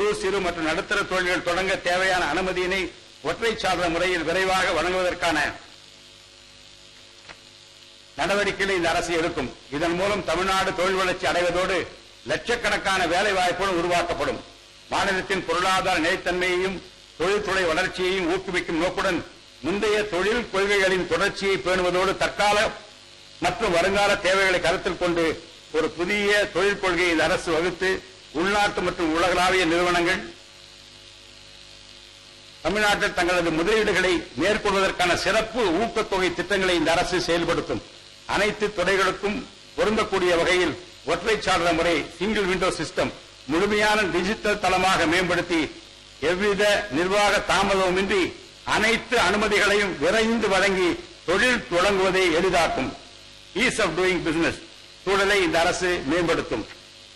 குறு சிறு மற்றும் நடுத்தர தொழில்கள் தொடங்க தேவையான அனுமதியினை ஒற்றை சார்ந்த முறையில் விரைவாக வழங்குவதற்கான நடவடிக்கைகளை இந்த அரசு எடுக்கும் இதன் மூலம் தமிழ்நாடு தொழில் வளர்ச்சி அடைவதோடு லட்சக்கணக்கான வேலை வாய்ப்புகள் உருவாக்கப்படும் மாநிலத்தின் பொருளாதார நிலைத்தன்மையையும் தொழில்துறை வளர்ச்சியையும் ஊக்குவிக்கும் நோக்குடன் முந்தைய தொழில் கொள்கைகளின் தொடர்ச்சியை பேணுவதோடு தற்கால மற்றும் வருங்கால தேவைகளை கருத்தில் கொண்டு ஒரு புதிய தொழில் கொள்கையை இந்த அரசு வகுத்து உள்நாட்டு மற்றும் உலகளாவிய நிறுவனங்கள் தமிழ்நாட்டில் தங்களது முதலீடுகளை மேற்கொள்வதற்கான சிறப்பு ஊக்கத்தொகை திட்டங்களை இந்த அரசு செயல்படுத்தும் அனைத்து துறைகளுக்கும் பொருந்தக்கூடிய வகையில் ஒற்றை சார்ந்த முறை சிங்கிள் விண்டோ சிஸ்டம் முழுமையான டிஜிட்டல் தளமாக மேம்படுத்தி எவ்வித நிர்வாக தாமதமுமின்றி அனைத்து அனுமதிகளையும் விரைந்து வழங்கி தொழில் தொடங்குவதை எளிதாக்கும் ஈஸ் ஆஃப் டூயிங் பிசினஸ் சூழலை இந்த அரசு மேம்படுத்தும்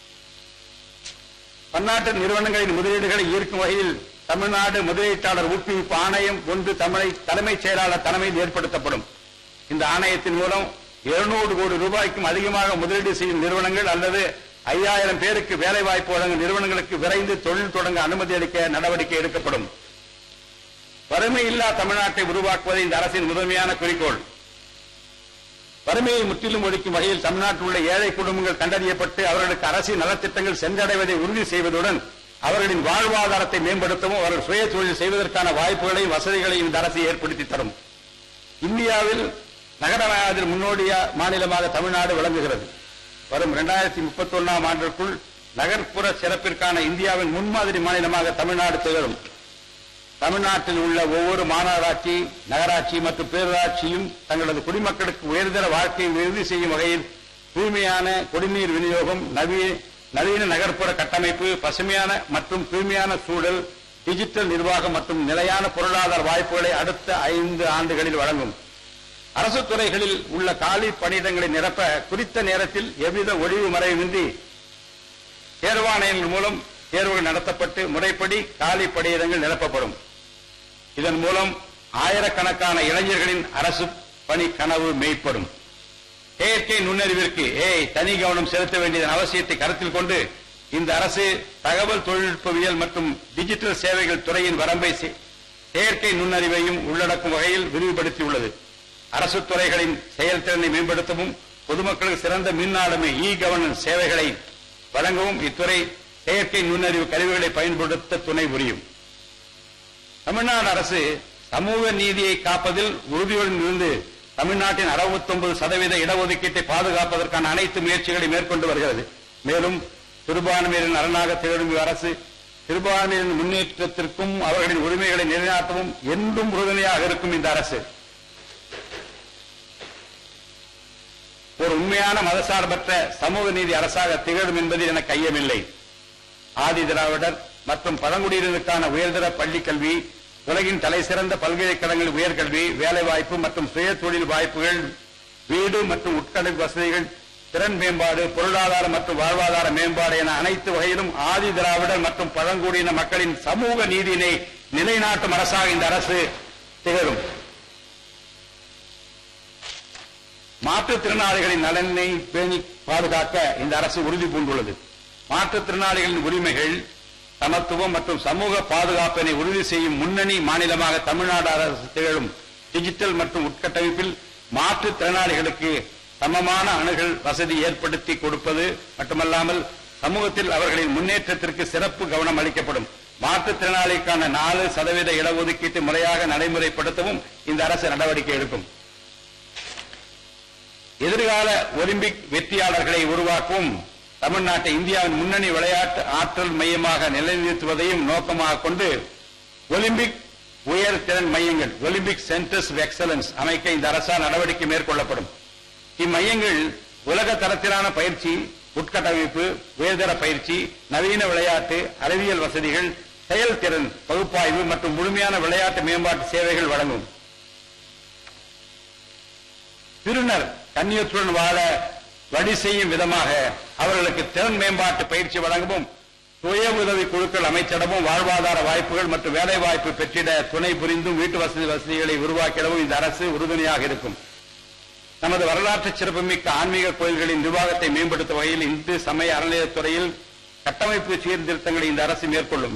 பன்னாட்டு நிறுவனங்களின் முதலீடுகளை ஈர்க்கும் வகையில் தமிழ்நாடு முதலீட்டாளர் ஊக்குவிப்பு ஆணையம் ஒன்று தமிழை தலைமைச் செயலாளர் தலைமையில் ஏற்படுத்தப்படும் இந்த ஆணையத்தின் மூலம் 200 கோடி ரூபாய்க்கும் அதிகமாக முதலீடு செய்யும் நிறுவனங்கள் அல்லது ஐயாயிரம் பேருக்கு வேலை வாய்ப்பு வழங்கும் நிறுவனங்களுக்கு விரைந்து தொழில் தொடங்க அனுமதி அளிக்க நடவடிக்கை எடுக்கப்படும் வறுமை இல்லா தமிழ்நாட்டை உருவாக்குவதே இந்த அரசின் முதன்மையான குறிக்கோள் வறுமையை முற்றிலும் ஒழிக்கும் வகையில் தமிழ்நாட்டில் உள்ள ஏழை குடும்பங்கள் கண்டறியப்பட்டு அவர்களுக்கு அரசின் நலத்திட்டங்கள் சென்றடைவதை உறுதி செய்வதுடன் அவர்களின் வாழ்வாதாரத்தை மேம்படுத்தவும் அவர்கள் சுய தொழில் செய்வதற்கான வாய்ப்புகளையும் வசதிகளையும் இந்த அரசு ஏற்படுத்தி தரும் இந்தியாவில் நகரமயத்தில் முன்னோடிய மாநிலமாக தமிழ்நாடு விளங்குகிறது வரும் 2031 முப்பத்தொன்னாம் ஆண்டிற்குள் நகர்ப்புற சிறப்பிற்கான இந்தியாவின் முன்மாதிரி மாநிலமாக தமிழ்நாடு திகழும் தமிழ்நாட்டில் உள்ள ஒவ்வொரு மாநகராட்சி நகராட்சி மற்றும் பேரூராட்சியும் தங்களது குடிமக்களுக்கு உயர்தர வாழ்க்கையை உறுதி செய்யும் வகையில் தூய்மையான குடிநீர் விநியோகம் நவீன நவீன நகர்ப்புற கட்டமைப்பு பசுமையான மற்றும் தூய்மையான சூழல் டிஜிட்டல் நிர்வாகம் மற்றும் நிலையான பொருளாதார வாய்ப்புகளை அடுத்த ஐந்து ஆண்டுகளில் வழங்கும் அரசு துறைகளில் உள்ள காலி பணியிடங்களை நிரப்ப குறித்த நேரத்தில் எவ்வித ஒழிவு மறைவின்றி தேர்வாணையங்கள் மூலம் தேர்வுகள் நடத்தப்பட்டு முறைப்படி காலி பணியிடங்கள் நிரப்பப்படும் இதன் மூலம் ஆயிரக்கணக்கான இளைஞர்களின் அரசு பணி கனவு மெய்ப்படும் செயற்கை நுண்ணறிவிற்கு ஏய் தனி கவனம் செலுத்த வேண்டியதன் அவசியத்தை கருத்தில் கொண்டு இந்த அரசு தகவல் தொழில்நுட்பவியல் மற்றும் டிஜிட்டல் சேவைகள் துறையின் வரம்பை செ- செயற்கை நுண்ணறிவையும் உள்ளடக்கும் வகையில் விரிவுபடுத்தியுள்ளது அரசு துறைகளின் செயல்திறனை மேம்படுத்தவும் பொதுமக்களுக்கு சிறந்த மின்னாளுமை இ கவர்னன்ஸ் சேவைகளை வழங்கவும் இத்துறை செயற்கை நுண்ணறிவு கருவிகளை பயன்படுத்த துணை புரியும் தமிழ்நாடு அரசு சமூக நீதியை காப்பதில் உறுதியுடன் இருந்து தமிழ்நாட்டின் 69% சதவீத இடஒதுக்கீட்டை பாதுகாப்பதற்கான அனைத்து முயற்சிகளை மேற்கொண்டு வருகிறது மேலும் சிறுபான்மையினரின் நலனாக திகழும் அரசு சிறுபான்மையினரின் முன்னேற்றத்திற்கும் அவர்களின் உரிமைகளை நிலைநாட்டவும் என்றும் உறுதுணையாக இருக்கும் இந்த அரசு ஒரு உண்மையான மதசார்பற்ற சமூக நீதி அரசாக திகழும் என்பதில் எனக்கு ஐயமில்லை ஆதி திராவிடர் மற்றும் பழங்குடியினருக்கான உயர்தர பள்ளி கல்வி உலகின் தலைசிறந்த பல்கலைக்கழகங்களில் உயர்கல்வி வேலைவாய்ப்பு மற்றும் சுய தொழில் வாய்ப்புகள் வீடு மற்றும் உட்கட்டமைப்பு வசதிகள் திறன் மேம்பாடு பொருளாதார மற்றும் வாழ்வாதார மேம்பாடு என அனைத்து வகையிலும் ஆதி திராவிடர் மற்றும் பழங்குடியின மக்களின் சமூக நீதியினை நிலைநாட்டும் அரசாக இந்த அரசு திகழும் மாற்றுத்திறனாளிகளின் நலனை பேணி பாதுகாக்க இந்த அரசு உறுதி பூண்டுள்ளது மாற்றுத்திறனாளிகளின் உரிமைகள் சமத்துவம் மற்றும் சமூக பாதுகாப்பினை உறுதி செய்யும் முன்னணி மாநிலமாக தமிழ்நாடு அரசு திகழும் டிஜிட்டல் மற்றும் உட்கட்டமைப்பில் மாற்றுத்திறனாளிகளுக்கு சமமான அணுகல் வசதி ஏற்படுத்தி கொடுப்பது மட்டுமல்லாமல் சமூகத்தில் அவர்களின் முன்னேற்றத்திற்கு சிறப்பு கவனம் அளிக்கப்படும் மாற்றுத்திறனாளிக்கான நாலு சதவீத இடஒதுக்கீட்டு முறையாக நடைமுறைப்படுத்தவும் இந்த அரசு நடவடிக்கை எடுக்கும் எதிர்கால ஒலிம்பிக் வெற்றியாளர்களை உருவாக்கவும் தமிழ்நாட்டை இந்தியாவின் முன்னணி விளையாட்டு ஆற்றல் மையமாக நிலைநிறுத்துவதையும் நோக்கமாக கொண்டு ஒலிம்பிக் உயர் திறன் மையங்கள் ஒலிம்பிக் சென்டர்ஸ் ஆஃப் எக்ஸலன்ஸ் அமைக்க இந்த அரசால் நடவடிக்கை மேற்கொள்ளப்படும் இம்மையங்கள் உலக தரத்திலான பயிற்சி உட்கட்டமைப்பு உயர்தர பயிற்சி நவீன விளையாட்டு அறிவியல் வசதிகள் செயல்திறன் பகுப்பாய்வு மற்றும் முழுமையான விளையாட்டு மேம்பாட்டு சேவைகள் வழங்கும் திருநர் கண்ணியத்துடன் வாழ வழி செய்யும் விதமாக அவர்களுக்கு திறன் மேம்பாட்டு பயிற்சி வழங்கவும் சுய உதவி குழுக்கள் அமைச்சிடவும் வாழ்வாதார வாய்ப்புகள் மற்றும் வேலை வாய்ப்பு பெற்றிட துணை புரிந்தும் வீட்டு வசதி வசதிகளை உருவாக்கிடவும் இந்த அரசு உறுதுணையாக இருக்கும் நமது வரலாற்று சிறப்புமிக்க ஆன்மீக கோயில்களின் நிர்வாகத்தை மேம்படுத்தும் வகையில் இந்து சமய அறநிலையத்துறையில் கட்டமைப்பு சீர்திருத்தங்களை இந்த அரசு மேற்கொள்ளும்